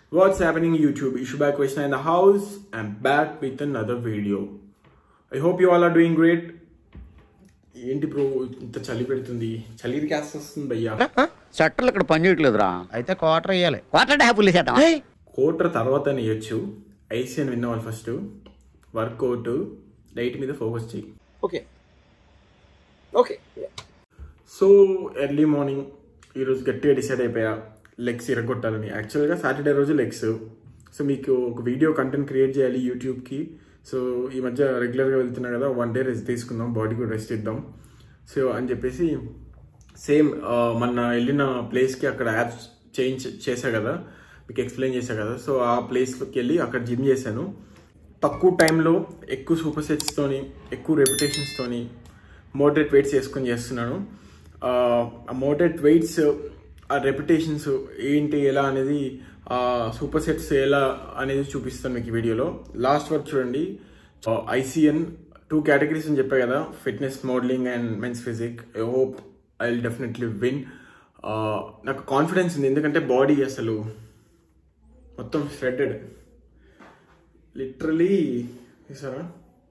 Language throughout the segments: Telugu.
What's happening YouTube? Ishubai Krishna in the house. I'm back with another video. I hope you all are doing great. ఏంటి బ్రో ఇంత చలి పెడుతుంది చలి క్యాస్ట్ వస్తుంది భయ్యా షట్టర్లు ఇక్కడ పని చేయట్లేదురా అయితే క్వార్టర్ వేయాలి క్వార్టర్ హ్యాపీలు చేద్దాం కోటర్ తర్వాత వేయచ్చు ఐసీ అని విన్నవాళ్ళు ఫస్ట్ వర్కౌట్ డైట్ మీద ఫోకస్ చేయి okay okay so early morning ఈరోజు గట్టిగా డిసైడ్ అయిపోయా లెగ్స్ ఇరగొట్టాలని యాక్చువల్గా సాటర్డే రోజు లెగ్స్ సో మీకు ఒక వీడియో కంటెంట్ క్రియేట్ చేయాలి యూట్యూబ్కి సో ఈ మధ్య రెగ్యులర్గా వెళ్తున్నా కదా వన్ డే రెస్ట్ తీసుకుందాం బాడీ కూడా రెస్ట్ ఇద్దాం సో అని చెప్పేసి సేమ్ మొన్న వెళ్ళిన ప్లేస్కి అక్కడ యాప్స్ చేంజ్ చేశా కదా మీకు ఎక్స్ప్లెయిన్ చేశా కదా సో ఆ ప్లేస్లోకి వెళ్ళి అక్కడ జిమ్ చేశాను తక్కువ టైంలో ఎక్కువ సూపర్ సెట్స్తోని ఎక్కువ రెప్యుటేషన్స్తోని మోడరేట్ వెయిట్స్ వేసుకొని చేస్తున్నాను ఆ మోడరేట్ వెయిట్స్ ఆ రెప్యుటేషన్స్ ఏంటి ఎలా అనేది ఆ సూపర్ సెట్స్ ఎలా అనేది చూపిస్తాను మీకు ఈ వీడియోలో లాస్ట్ వరకు చూడండి ఐసీఎన్ టూ కేటగిరీస్ అని చెప్పా కదా fitness modelling and men's physique I hope I will definitely win నాకు కాన్ఫిడెన్స్ ఉంది ఎందుకంటే బాడీ అసలు మొత్తం ష్రెడెడ్ లిటరలీ చూసారా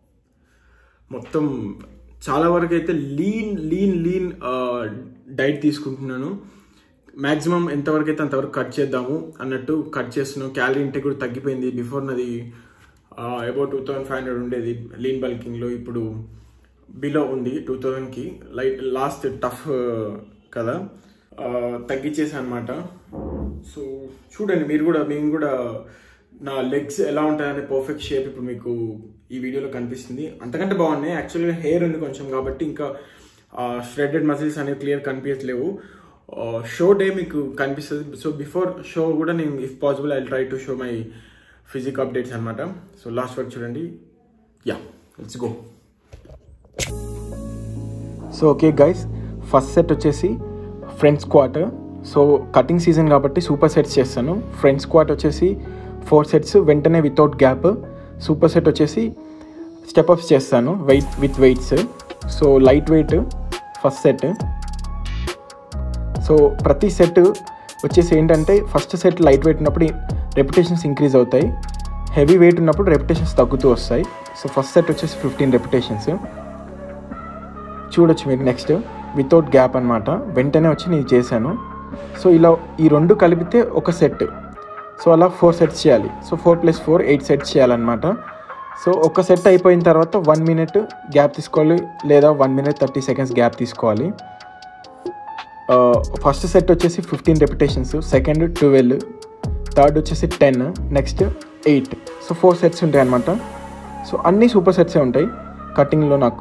మొత్తం చాలా వరకు అయితే లీన్ లీన్ లీన్ డైట్ తీసుకుంటున్నాను మ్యాక్సిమం ఎంతవరకు అయితే అంతవరకు కట్ చేద్దాము అన్నట్టు కట్ చేస్తున్నాను క్యాలరీ ఇంటేక్ కూడా తగ్గిపోయింది బిఫోర్ నాది about two thousand five hundred ఉండేది లీన్ బల్కింగ్లో ఇప్పుడు బిలో ఉంది టూ థౌజండ్కి లైట్ లాస్ట్ టఫ్ కదా తగ్గించేసా అనమాట సో చూడండి మీరు కూడా మేము కూడా నా లెగ్స్ ఎలా ఉంటాయనే పర్ఫెక్ట్ షేప్ ఇప్పుడు మీకు ఈ వీడియోలో కనిపిస్తుంది అంతకంటే బాగున్నాయి యాక్చువల్గా హెయిర్ ఉంది కొంచెం కాబట్టి ఇంకా ష్రెడెడ్ మజిల్స్ అనేవి క్లియర్ కనిపించట్లేవు షో డే మీకు కనిపిస్తుంది సో బిఫోర్ షో కూడా నేను if possible I try to show my physique updates అనమాట సో లాస్ట్ వరకు చూడండి yeah let's go so okay guys first set వచ్చేసి front squat so cutting season కాబట్టి సూపర్ సెట్స్ చేస్తాను ఫ్రంట్ స్క్వాట్ వచ్చేసి ఫోర్ సెట్స్ వెంటనే వితౌట్ గ్యాప్ సూపర్ సెట్ వచ్చేసి స్టెప్అప్స్ చేస్తాను weight with weights so light weight first set so ప్రతి సెట్ వచ్చేసి ఏంటంటే ఫస్ట్ సెట్ లైట్ వెయిట్ ఉన్నప్పుడు రెప్యుటేషన్స్ ఇంక్రీజ్ అవుతాయి హెవీ వెయిట్ ఉన్నప్పుడు రెప్యుటేషన్స్ తగ్గుతూ వస్తాయి సో ఫస్ట్ సెట్ వచ్చేసి ఫిఫ్టీన్ రెప్యుటేషన్స్ చూడొచ్చు మీరు నెక్స్ట్ వితౌట్ గ్యాప్ అనమాట వెంటనే వచ్చి నేను చేశాను సో ఇలా ఈ రెండు కలిపితే ఒక సెట్ సో అలా ఫోర్ సెట్స్ చేయాలి so four plus four eight sets చేయాలన్నమాట సో ఒక సెట్ అయిపోయిన తర్వాత వన్ మినిట్ గ్యాప్ తీసుకోవాలి లేదా one minute thirty seconds gap తీసుకోవాలి ఫస్ట్ సెట్ వచ్చేసి fifteen repetitions second twelve third వచ్చేసి ten next eight so four sets ఉంటాయి అనమాట సో అన్నీ సూపర్ సెట్సే ఉంటాయి కటింగ్లో నాకు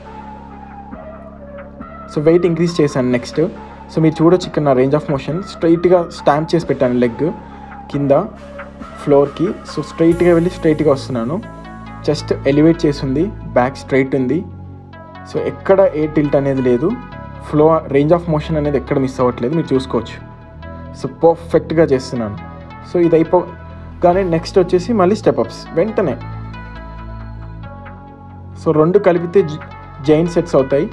సో వెయిట్ ఇంక్రీజ్ చేశాను నెక్స్ట్ సో మీరు చూడొచ్చు ఇక్కడ నా రేంజ్ ఆఫ్ మోషన్ స్ట్రైట్గా స్టాంప్ చేసి పెట్టాను లెగ్ కింద ఫ్లోర్కి సో స్ట్రైట్గా వెళ్ళి స్ట్రైట్గా వస్తున్నాను జస్ట్ ఎలివేట్ చేసింది బ్యాక్ స్ట్రైట్ ఉంది సో ఎక్కడ ఏ టిల్ట్ అనేది లేదు ఫ్లో రేంజ్ ఆఫ్ మోషన్ అనేది ఎక్కడ మిస్ అవ్వట్లేదు మీరు చూసుకోవచ్చు సో పర్ఫెక్ట్గా చేస్తున్నాను సో ఇది అయిపోగానే నెక్స్ట్ వచ్చేసి మళ్ళీ స్టెప్అప్స్ వెంటనే సో రెండు కలిపితే జైన్ సెట్స్ అవుతాయి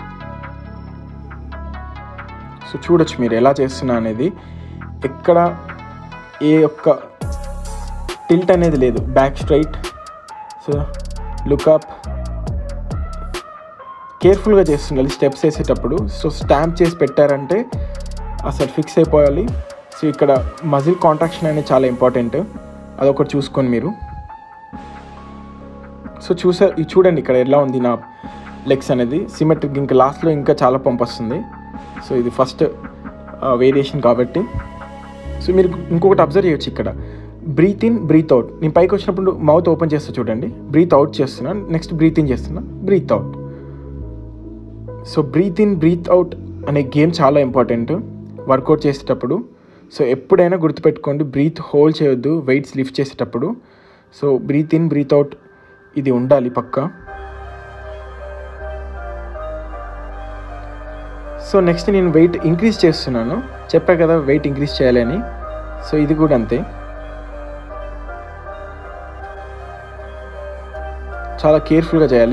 సో చూడొచ్చు మీరు ఎలా చేస్తున్నా అనేది ఎక్కడ ఏ ఒక్క టిల్ట్ అనేది లేదు బ్యాక్ స్ట్రైట్ సో లుకప్ కేర్ఫుల్గా చేస్తుండాలి స్టెప్స్ వేసేటప్పుడు సో స్టాంప్ చేసి పెట్టారంటే అసలు ఫిక్స్ అయిపోవాలి సో ఇక్కడ మజిల్ కాంట్రాక్షన్ అనేది చాలా ఇంపార్టెంట్ అదొకటి చూసుకొని మీరు సో చూసా ఇది చూడండి ఇక్కడ ఎలా ఉంది నా లెగ్స్ అనేది సిమెట్రిక్ ఇంకా లాస్ట్లో ఇంకా చాలా పంప్ వస్తుంది సో ఇది ఫస్ట్ వేరియేషన్ కాబట్టి సో మీరు ఇంకొకటి అబ్జర్వ్ చేయొచ్చు ఇక్కడ బ్రీత్ ఇన్ బ్రీత్ అవుట్ నేను పైకి వచ్చినప్పుడు మౌత్ ఓపెన్ చేస్తా చూడండి బ్రీత్ అవుట్ చేస్తున్నా నెక్స్ట్ బ్రీత్ ఇన్ చేస్తున్నా breath out so breath in breath out అనే గేమ్ చాలా ఇంపార్టెంట్ వర్కౌట్ చేసేటప్పుడు సో ఎప్పుడైనా గుర్తుపెట్టుకోండి బ్రీత్ హోల్డ్ చేయొద్దు వెయిట్స్ లిఫ్ట్ చేసేటప్పుడు so breath in breath out ఇది ఉండాలి పక్కా సో నెక్స్ట్ నేను వెయిట్ ఇంక్రీజ్ చేస్తున్నాను చెప్పా కదా వెయిట్ ఇంక్రీజ్ చేయాలని సో ఇది కూడా అంతే చాలా కేర్ఫుల్గా చేయాలి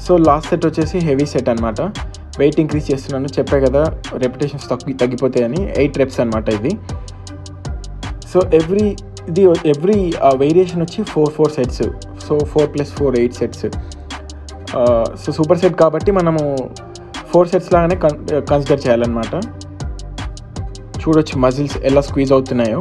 సో లాస్ట్ సెట్ వచ్చేసి హెవీ సెట్ అనమాట వెయిట్ ఇంక్రీజ్ చేస్తున్నాను చెప్పే కదా రెప్యుటేషన్స్ తగ్గి తగ్గిపోతాయని ఎయిట్ రెప్స్ అనమాట ఇది సో ఎవ్రీ ఇది ఎవ్రీ వేరియేషన్ వచ్చి four four sets so four plus four eight sets so super set కాబట్టి మనము ఫోర్ సెట్స్ లాగానే కన్ కన్సిడర్ చేయాలన్నమాట చూడొచ్చు మజిల్స్ ఎలా స్క్వీజ్ అవుతున్నాయో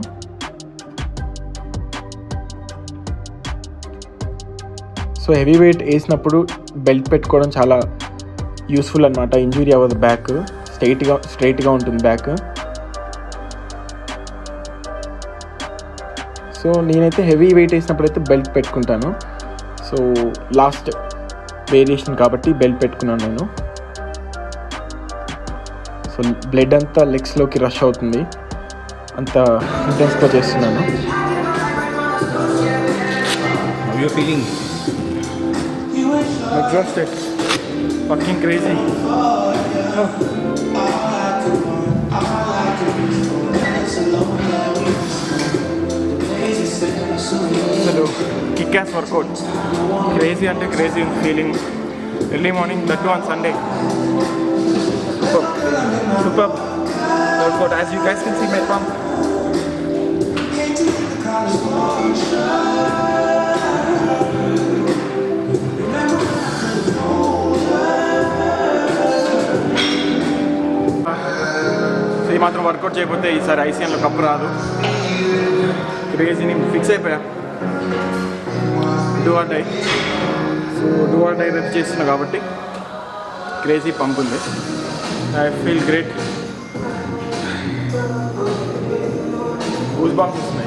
సో హెవీ వెయిట్ వేసినప్పుడు బెల్ట్ పెట్టుకోవడం చాలా యూస్ఫుల్ అనమాట ఇంజురీ అవ్వదు బ్యాక్ స్ట్రైట్గా స్ట్రైట్గా ఉంటుంది బ్యాక్ సో నేనైతే హెవీ వెయిట్ వేసినప్పుడు అయితే బెల్ట్ పెట్టుకుంటాను సో లాస్ట్ వేరియేషన్ కాబట్టి బెల్ట్ పెట్టుకున్నాను నేను సో బ్లడ్ అంతా లెగ్స్లోకి రష్ అవుతుంది అంత ఇంటెన్స్గా చేస్తున్నాను How you feeling? exhausted fucking crazy అసలు కిక్ యాస్ వర్కౌట్ క్రేజీ అంటే crazy feeling early morning that on Sunday super super workout as you guys can see my pump so ఈ మాత్రం వర్కౌట్ చేయకపోతే ఈసారి ఐసీఎన్లో కప్పు రాదు క్రేజీ నేను ఫిక్స్ అయిపోయా do or die so do or die rep చేస్తున్నా కాబట్టి క్రేజీ పంప్ ఉంది I feel great goosebumps వస్తున్నాయి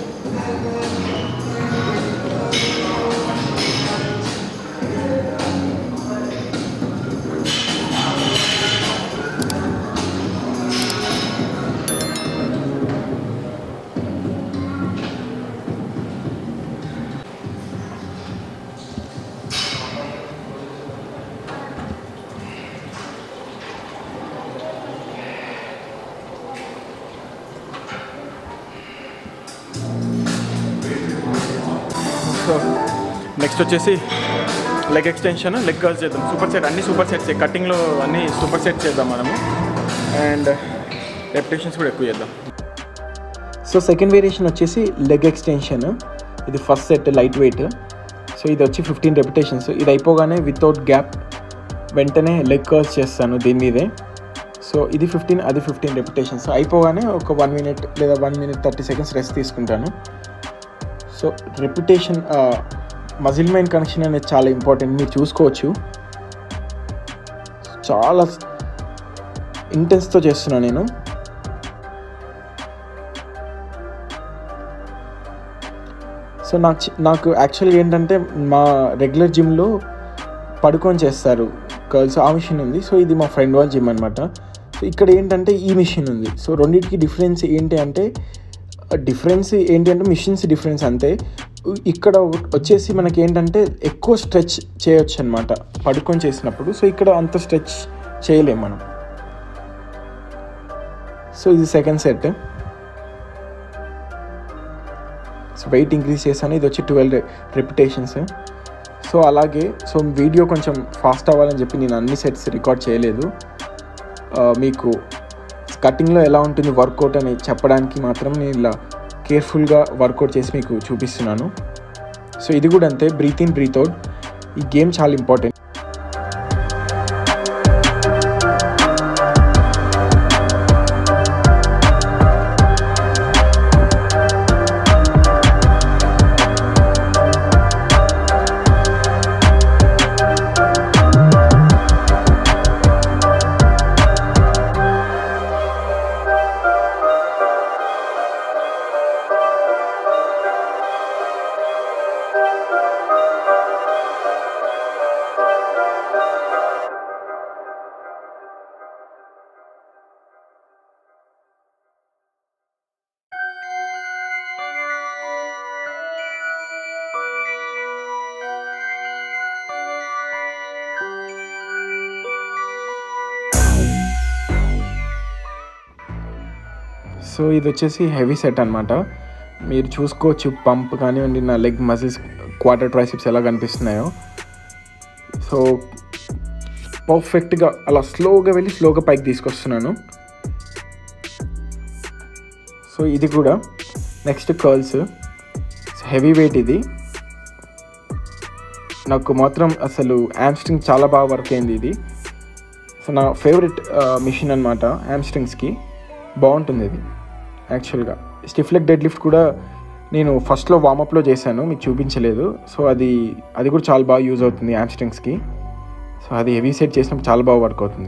సో నెక్స్ట్ వచ్చేసి లెగ్ ఎక్స్టెన్షన్ లెగ్ కర్ల్స్ చేద్దాం సూపర్ సెట్ అన్ని సూపర్ సెట్స్ కటింగ్లో అన్ని సూపర్ సెట్ చేద్దాం మనము అండ్ రెప్యుటేషన్స్ కూడా ఎక్కువ చేద్దాం సో సెకండ్ వేరియేషన్ వచ్చేసి లెగ్ ఎక్స్టెన్షన్ ఇది first set light weight so ఇది వచ్చి ఫిఫ్టీన్ రెప్యుటేషన్స్ ఇది అయిపోగానే వితౌట్ గ్యాప్ వెంటనే లెగ్ కర్ల్స్ చేస్తాను దీని మీదే సో ఇది ఫిఫ్టీన్ అది ఫిఫ్టీన్ రెప్యుటేషన్స్ అయిపోగానే ఒక వన్ మినిట్ లేదా one minute thirty seconds rest తీసుకుంటాను so reputation muscle mind connection అనేది చాలా ఇంపార్టెంట్ మీరు చూసుకోవచ్చు చాలా ఇంటెన్స్తో చేస్తున్నాను నేను సో నాకు చి- నాకు యాక్చువల్గా ఏంటంటే మా రెగ్యులర్ జిమ్లో పడుకొని చేస్తారు కర్ల్స్ ఆ మిషన్ ఉంది సో ఇది మా ఫ్రెండ్ వాళ్ళ జిమ్ అనమాట సో ఇక్కడ ఏంటంటే ఈ మిషన్ ఉంది సో రెండింటికి డిఫరెన్స్ ఏంటి అంటే డిఫరెన్స్ ఏంటి అంటే మిషన్స్ డిఫరెన్స్ అంతే ఇక్కడ వచ్చేసి మనకి ఏంటంటే ఎక్కువ స్ట్రెచ్ చేయొచ్చు అనమాట పడుకొని చేసినప్పుడు సో ఇక్కడ అంత స్ట్రెచ్ చేయలేం మనం సో ఇది second set so weight increase చేశాను ఇది వచ్చి ట్వెల్వ్ రెప్యుటేషన్స్ సో అలాగే సో వీడియో కొంచెం ఫాస్ట్ అవ్వాలని చెప్పి నేను అన్ని సెట్స్ రికార్డ్ చేయలేదు ఆ, మీకు కటింగ్లో ఎలా ఉంటుంది వర్కౌట్ అని చెప్పడానికి మాత్రం నేను ఇలా కేర్ఫుల్గా వర్కౌట్ చేసి మీకు చూపిస్తున్నాను సో ఇది కూడా అంతే బ్రీత్ ఇన్ బ్రీత్ అవుట్ ఈ గేమ్ చాలా ఇంపార్టెంట్ సో ఇది వచ్చేసి హెవీ సెట్ అనమాట మీరు చూసుకోవచ్చు పంప్ కానివ్వండి నా లెగ్ మజిల్స్ క్వార్టర్ ట్రైసిప్స్ ఎలా కనిపిస్తున్నాయో సో పర్ఫెక్ట్గా అలా స్లోగా వెళ్ళి స్లోగా పైకి తీసుకొస్తున్నాను సో ఇది కూడా నెక్స్ట్ కర్ల్స్ హెవీ వెయిట్ ఇది నాకు మాత్రం అసలు యామ్స్ట్రింగ్ చాలా బాగా వర్క్ అయింది ఇది సో నా ఫేవరెట్ మిషన్ అనమాట హ్యామ్స్ట్రింగ్స్కి బాగుంటుంది ఇది యాక్చువల్గా స్టిఫ్ లెగ్ డెడ్ లిఫ్ట్ కూడా నేను ఫస్ట్లో వామప్లో చేశాను మీకు చూపించలేదు సో అది అది కూడా చాలా బాగా యూజ్ అవుతుంది హ్యామ్స్ట్రింగ్స్కి సో అది హెవీ సెట్ చేసినప్పుడు చాలా బాగా వర్క్ అవుతుంది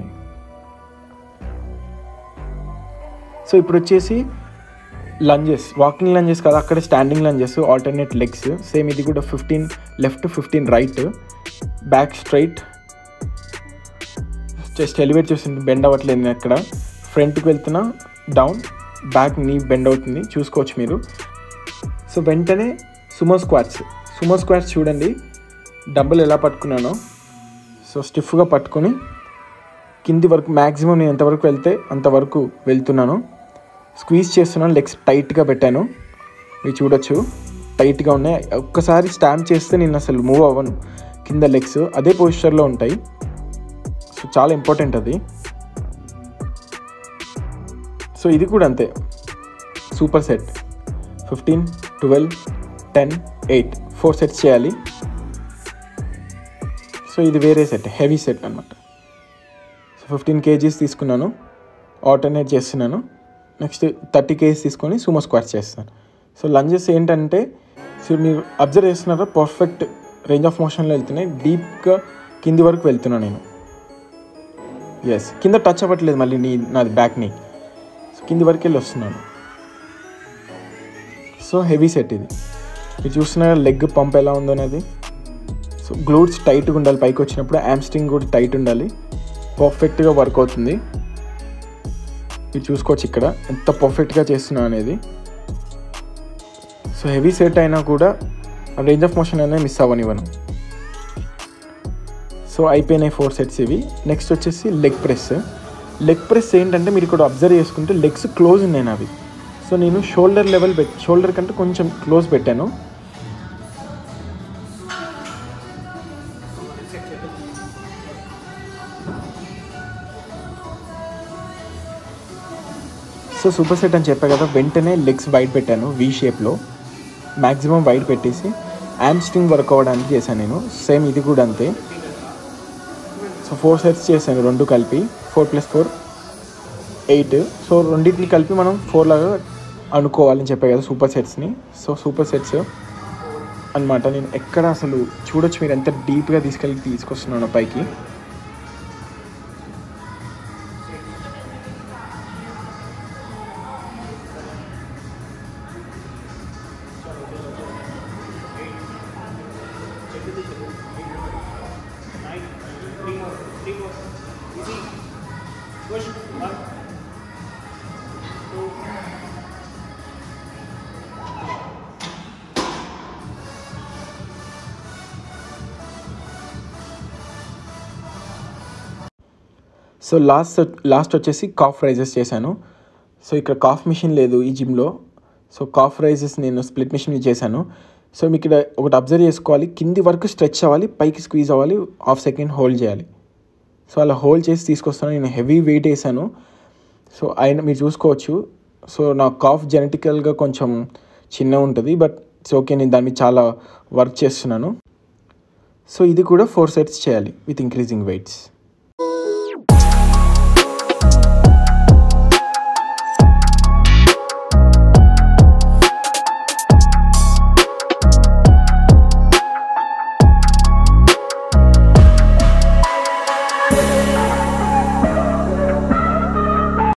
సో ఇప్పుడు వచ్చేసి లంజెస్ వాకింగ్ లంజెస్ కదా అక్కడ standing lunges alternate legs same ఇది కూడా fifteen left fifteen right back straight just elevate చేస్తుంది బెండ్ అవ్వట్లేదు నేను అక్కడ ఫ్రంట్కి వెళ్తున్నా డౌన్ బ్యాక్ నీ బెండ్ అవుతుంది చూసుకోవచ్చు మీరు సో వెంటనే సుమో స్క్వాట్స్ సుమో స్క్వాట్స్ చూడండి డబ్బులు ఎలా పట్టుకున్నానో సో స్టిఫ్గా పట్టుకొని కింది వరకు మ్యాక్సిమం నేను ఎంతవరకు వెళ్తే అంతవరకు వెళ్తున్నాను స్క్వీజ్ చేస్తున్నాను లెగ్స్ టైట్గా పెట్టాను మీరు చూడొచ్చు టైట్గా ఉన్నాయి ఒక్కసారి స్టాంప్ చేస్తే నేను అసలు మూవ్ అవ్వను కింద లెగ్స్ అదే పొజిషన్లో ఉంటాయి సో చాలా ఇంపార్టెంట్ అది సో ఇది కూడా అంతే super set fifteen twelve ten eight four sets చేయాలి సో ఇది వేరే సెట్ హెవీ సెట్ అనమాట సో ఫిఫ్టీన్ కేజీస్ తీసుకున్నాను ఆల్టర్నేట్ చేస్తున్నాను నెక్స్ట్ థర్టీ కేజీస్ తీసుకొని సుమో స్క్వాట్స్ చేస్తాను సో లంజెస్ ఏంటంటే సో మీరు అబ్జర్వ్ చేస్తున్నారా పర్ఫెక్ట్ రేంజ్ ఆఫ్ మోషన్లో వెళ్తున్నాయి డీప్గా కింది వరకు వెళ్తున్నాను నేను ఎస్ కింద టచ్ అవ్వట్లేదు మళ్ళీ నీ నాది బ్యాక్ని సో కింది వరకు వెళ్ళి వస్తున్నాను సో హెవీ సెట్ ఇది మీరు చూస్తున్నారా లెగ్ పంప్ ఎలా ఉందో అనేది సో గ్లూట్స్ టైట్గా ఉండాలి పైకి వచ్చినప్పుడు యామ్స్ట్రింగ్ కూడా టైట్ ఉండాలి పర్ఫెక్ట్గా వర్క్ అవుతుంది మీరు చూసుకోవచ్చు ఇక్కడ ఎంత పర్ఫెక్ట్గా చేస్తున్నా అనేది సో హెవీ సెట్ అయినా కూడా రేంజ్ ఆఫ్ మోషన్ అనేది మిస్ అవ్వనివ్వను సో అయిపోయినాయి ఫోర్ సెట్స్ ఇవి నెక్స్ట్ వచ్చేసి లెగ్ ప్రెస్ లెగ్ ప్రెస్ ఏంటంటే మీరు ఇక్కడ అబ్జర్వ్ చేసుకుంటే లెగ్స్ క్లోజ్ ఉన్నాయి అవి సో నేను షోల్డర్ లెవెల్ పెట్ షోల్డర్ కంటే కొంచెం క్లోజ్ పెట్టాను సో సూపర్ సెట్ అని చెప్పా కదా వెంటనే లెగ్స్ వైడ్ పెట్టాను వీ షేప్లో మ్యాక్సిమం వైడ్ పెట్టేసి స్ట్రింగ్ వర్క్ అవ్వడానికి చేశాను నేను సేమ్ ఇది కూడా అంతే సో ఫోర్ సెట్స్ చేశాను రెండు కలిపి four plus four eight so రెండింటిని కలిపి మనం ఫోర్ లాగా అనుకోవాలని చెప్పా కదా సూపర్ సెట్స్ని సో సూపర్ సెట్స్ అనమాట నేను ఎక్కడ అసలు చూడొచ్చు మీరు ఎంత డీప్గా తీసుకెళ్ళి తీసుకొస్తున్నాను పైకి సో లాస్ట్ లాస్ట్ వచ్చేసి కాఫ్ రైజెస్ చేశాను సో ఇక్కడ కాఫ్ మిషన్ లేదు ఈ జిమ్లో సో కాఫ్ రైజెస్ నేను స్ప్లిట్ మిషన్ చేశాను సో మీకు ఇక్కడ ఒకటి అబ్జర్వ్ చేసుకోవాలి కింది వరకు స్ట్రెచ్ అవ్వాలి పైకి స్క్వీజ్ అవ్వాలి హాఫ్ సెకండ్ హోల్డ్ చేయాలి సో అలా హోల్డ్ చేసి తీసుకొస్తాను నేను హెవీ వెయిట్ వేసాను సో ఆయన మీరు చూసుకోవచ్చు సో నా కాఫ్ జెనెటికల్గా కొంచెం చిన్న ఉంటుంది బట్ ఇట్స్ ఓకే నేను దాని మీద చాలా వర్క్ చేస్తున్నాను సో ఇది కూడా ఫోర్ సెట్స్ చేయాలి విత్ ఇంక్రీజింగ్ వెయిట్స్